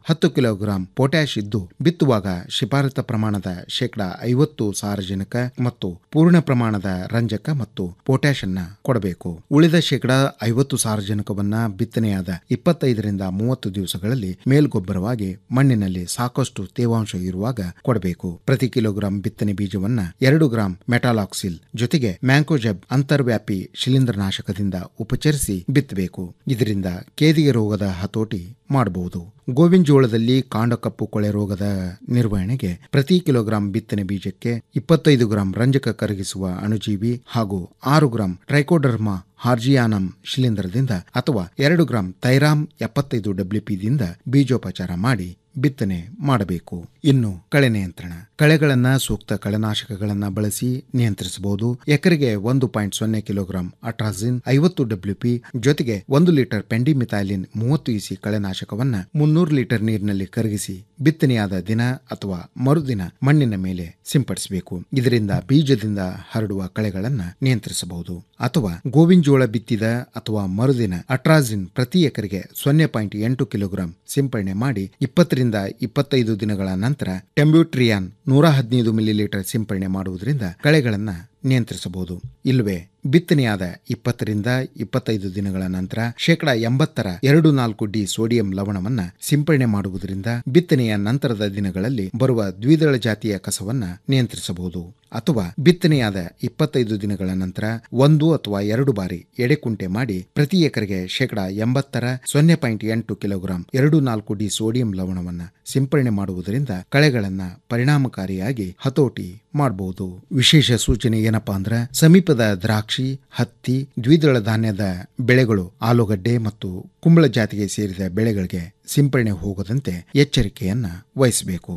ಹತ್ತು kilogram potash ಇದ್ದು ಬಿತ್ತುವಾಗ ಶಿಫಾರತ ಪ್ರಮಾಣದ ಶೇಕಡಾ ಐವತ್ತು ಸಾರಜನಕ ಮತ್ತು ಪೂರ್ಣ ಪ್ರಮಾಣದ ರಂಜಕ ಮತ್ತು ಪೊಟ್ಯಾಷ್ ಅನ್ನ ಕೊಡಬೇಕು ಉಳಿದ ಶೇಕಡಾ ಐವತ್ತು ಸಾರಜನಕವನ್ನ ಬಿತ್ತನೆಯಾದ ಇಪ್ಪತ್ತೈದರಿಂದ ಮೂವತ್ತು ದಿವಸಗಳಲ್ಲಿ ಮೇಲ್ಗೊಬ್ಬರವಾಗಿ ಮಣ್ಣಿನಲ್ಲಿ ಸಾಕಷ್ಟು ತೇವಾಂಶ ಇರುವಾಗ ಕೊಡಬೇಕು ಪ್ರತಿ ಕಿಲೋಗ್ರಾಂ ಬಿತ್ತನೆ ಬೀಜವನ್ನ ಎರಡು ಗ್ರಾಂ ಮೆಟಾಲಾಕ್ಸಿಲ್ ಜೊತೆಗೆ ಮ್ಯಾಂಕೋಜೆಬ್ ಅಂತರ್ವ್ಯಾಪಿ ಶಿಲೀಂಧ್ರನಾಶಕದಿಂದ ಉಪಚರಿಸಿ ಬಿತ್ತಬೇಕು ಇದರಿಂದ ಕೇದಿಗೆ ರೋಗದ ಹತೋಟಿ ಮಾಡಬಹುದು ಗೋವಿನ ಜೋಳದಲ್ಲಿ ಕಾಂಡಕಪ್ಪು ಕೊಳೆ ರೋಗದ ನಿರ್ವಹಣೆಗೆ ಪ್ರತಿ ಕಿಲೋಗ್ರಾಂ ಬಿತ್ತನೆ ಬೀಜಕ್ಕೆ ಇಪ್ಪತ್ತೈದು ಗ್ರಾಂ ರಂಜಕ ಕರಗಿಸುವ ಅಣುಜೀವಿ ಹಾಗೂ ಆರು ಗ್ರಾಂ ಟ್ರೈಕೋಡರ್ಮಾ ಹಾರ್ಜಿಯಾನಂ ಶಿಲೀಂಧ್ರದಿಂದ ಅಥವಾ ಎರಡು ಗ್ರಾಂ ಥೈರಾಮ್ ಎಪ್ಪತ್ತೈದು ಡಬ್ಲ್ಯೂಪಿದಿಂದ ಬೀಜೋಪಚಾರ ಮಾಡಿ ಬಿತ್ತನೆ ಮಾಡಬೇಕು ಇನ್ನು ಕಳೆ ನಿಯಂತ್ರಣ ಕಳೆಗಳನ್ನ ಸೂಕ್ತ ಕಳೆನಾಶಕಗಳನ್ನ ಬಳಸಿ ನಿಯಂತ್ರಿಸಬಹುದು ಎಕರೆಗೆ ಒಂದು ಪಾಯಿಂಟ್ ಸೊನ್ನೆ ಕಿಲೋಗ್ರಾಂ ಅಟ್ರಾಸಿನ್ ಐವತ್ತು ಡಬ್ಲ್ಯೂಪಿ ಜೊತೆಗೆ ಒಂದು ಲೀಟರ್ ಪೆಂಡಿಮಿಥೈಲಿನ್ ಮೂವತ್ತು ಇಸಿ ಕಳೆನಾಶಕವನ್ನ ಮುನ್ನೂರು ಲೀಟರ್ ನೀರಿನಲ್ಲಿ ಕರಗಿಸಿ ಬಿತ್ತನೆಯಾದ ದಿನ ಅಥವಾ ಮರುದಿನ ಮಣ್ಣಿನ ಮೇಲೆ ಸಿಂಪಡಿಸಬೇಕು ಇದರಿಂದ ಬೀಜದಿಂದ ಹರಡುವ ಕಳೆಗಳನ್ನ ನಿಯಂತ್ರಿಸಬಹುದು ಅಥವಾ ಗೋವಿನ ಜೋಳ ಬಿತ್ತಿದ ಅಥವಾ ಮರುದಿನ ಅಟ್ರಾಸಿನ್ ಪ್ರತಿ ಎಕರೆಗೆ ಸೊನ್ನೆ ಪಾಯಿಂಟ್ ಎಂಟು ಕಿಲೋಗ್ರಾಂ ಸಿಂಪಡಣೆ ಮಾಡಿ ಇಪ್ಪತ್ತರಿಂದ ಇಪ್ಪತ್ತೈದು ದಿನಗಳ ನಂತರ ಟೆಂಬ್ಯೂಟ್ರಿಯಾನ್ ನೂರ ಹದಿನೈದು ಮಿಲಿಲೀಟರ್ ಸಿಂಪಡಣೆ ಮಾಡುವುದರಿಂದ ಕಳೆಗಳನ್ನ ನಿಯಂತ್ರಿಸಬಹುದು ಇಲ್ಲವೇ ಬಿತ್ತನೆಯಾದ ಇಪ್ಪತ್ತರಿಂದ ಇಪ್ಪತ್ತೈದು ದಿನಗಳ ನಂತರ ಶೇಕಡಾ ಎಂಬತ್ತರ ಎರಡು ನಾಲ್ಕು ಡಿ ಸೋಡಿಯಂ ಲವಣವನ್ನ ಸಿಂಪಡಣೆ ಮಾಡುವುದರಿಂದ ಬಿತ್ತನೆಯ ನಂತರದ ದಿನಗಳಲ್ಲಿ ಬರುವ ದ್ವಿದಳ ಜಾತಿಯ ಕಸವನ್ನ ನಿಯಂತ್ರಿಸಬಹುದು ಅಥವಾ ಬಿತ್ತನೆಯಾದ ಇಪ್ಪತ್ತೈದು ದಿನಗಳ ನಂತರ ಒಂದು ಅಥವಾ ಎರಡು ಬಾರಿ ಎಡೆಕುಂಟೆ ಮಾಡಿ ಪ್ರತಿ ಎಕರೆಗೆ ಶೇಕಡಾ ಎಂಬತ್ತರ ಸೊನ್ನೆ ಪಾಯಿಂಟ್ ಎಂಟು ಕಿಲೋಗ್ರಾಂ ಎರಡು ನಾಲ್ಕು ಡಿ ಸೋಡಿಯಂ ಲವಣವನ್ನ ಸಿಂಪಡಣೆ ಮಾಡುವುದರಿಂದ ಕಳೆಗಳನ್ನ ಪರಿಣಾಮಕಾರಿಯಾಗಿ ಹತೋಟಿ ಮಾಡಬಹುದು ವಿಶೇಷ ಸೂಚನೆ ಏನಪ್ಪಾ ಅಂದ್ರೆ ಸಮೀಪದ ದ್ರಾಕ್ಷಿ ಹತ್ತಿ ದ್ವಿದಳ ಧಾನ್ಯದ ಬೆಳೆಗಳು ಆಲೂಗಡ್ಡೆ ಮತ್ತು ಕುಂಬಳ ಜಾತಿಗೆ ಸೇರಿದ ಬೆಳೆಗಳಿಗೆ ಸಿಂಪಡಣೆ ಹೋಗದಂತೆ ಎಚ್ಚರಿಕೆಯನ್ನ ವಹಿಸಬೇಕು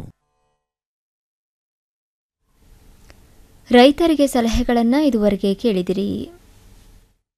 ರೈತರಿಗೆ ಸಲಹೆಗಳನ್ನು ಇದುವರೆಗೆ ಕೇಳಿದಿರಿ